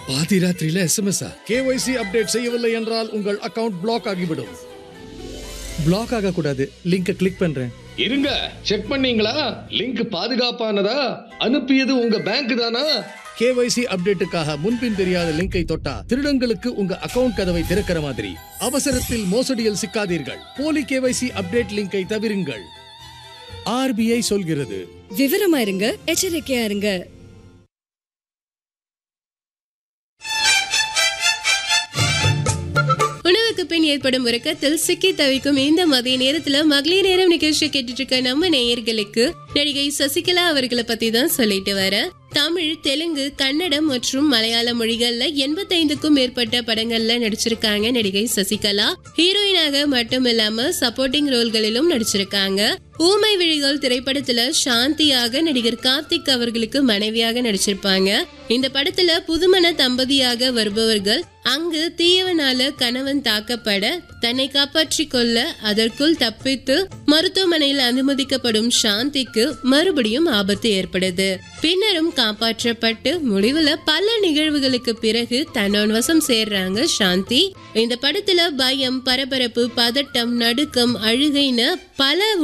பாதி ராத்திரியில SMS KYC update செய்யவில்லை என்றால் உங்கள் அக்கவுண்ட் பிளாக் ஆகிவிடும் பிளாக் ஆக கூடாது லிங்கை கிளிக் பண்றேன் இருங்க செக் பண்ணீங்களா லிங்க் பாதுகாப்பானதா அனுப்பியது உங்க பேங்க் தானா கேஒய்சி அப்டேட்டுக்காக முன்பின் தெரியாத லிங்கை தொட்டா திருடங்களுக்கு உங்க அக்கவுண்ட் கதவை திறக்கிற மாதிரி அவசரத்தில் மோசடியில் சிக்காதீர்கள் போலி கேஒய்சி அப்டேட் லிங்கை தவிருங்கள் ஆர்பிஐ சொல்கிறது விவரமா இருங்க எச்சரிக்கையா இருங்க உணவுக்கு பின் ஏற்படும் உறக்கத்தில் சிக்கி தவிக்கும் இந்த மதிய நேரத்துல மகளிர் நேரம் நிகழ்ச்சி கேட்டுட்டு இருக்க நம்ம நேயர்களுக்கு நடிகை சசிகலா அவர்களை பத்தி தான் சொல்லிட்டு வர தமிழ் தெலுங்கு கன்னடம் மற்றும் மலையாள மொழிகள்ல எண்பத்தைந்துக்கும் மேற்பட்ட படங்கள்ல நடிச்சிருக்காங்க நடிகை சசிகலா ஹீரோயினாக மட்டும் இல்லாம சப்போர்ட்டிங் ரோல்களிலும் நடிச்சிருக்காங்க ஊமை விழிகள் திரைப்படத்துல சாந்தியாக நடிகர் கார்த்திக் அவர்களுக்கு மனைவியாக நடிச்சிருப்பாங்க இந்த படத்துல புதுமண தம்பதியாக வருபவர்கள் அங்கு தீயவனால கணவன் தாக்கப்பட தன்னை காப்பாற்றிக் கொள்ள அதற்குள் தப்பித்து மருத்துவமனையில் அனுமதிக்கப்படும் சாந்திக்கு மறுபடியும் ஆபத்து ஏற்படுது பின்னரும் காப்பாற்றப்பட்டு முடிவுல பல நிகழ்வுகளுக்கு பிறகு தன்னோன் வசம் சேர்றாங்க சாந்தி இந்த படத்துல பயம் பரபரப்பு பதட்டம் நடுக்கம் அழுகைன்னு பல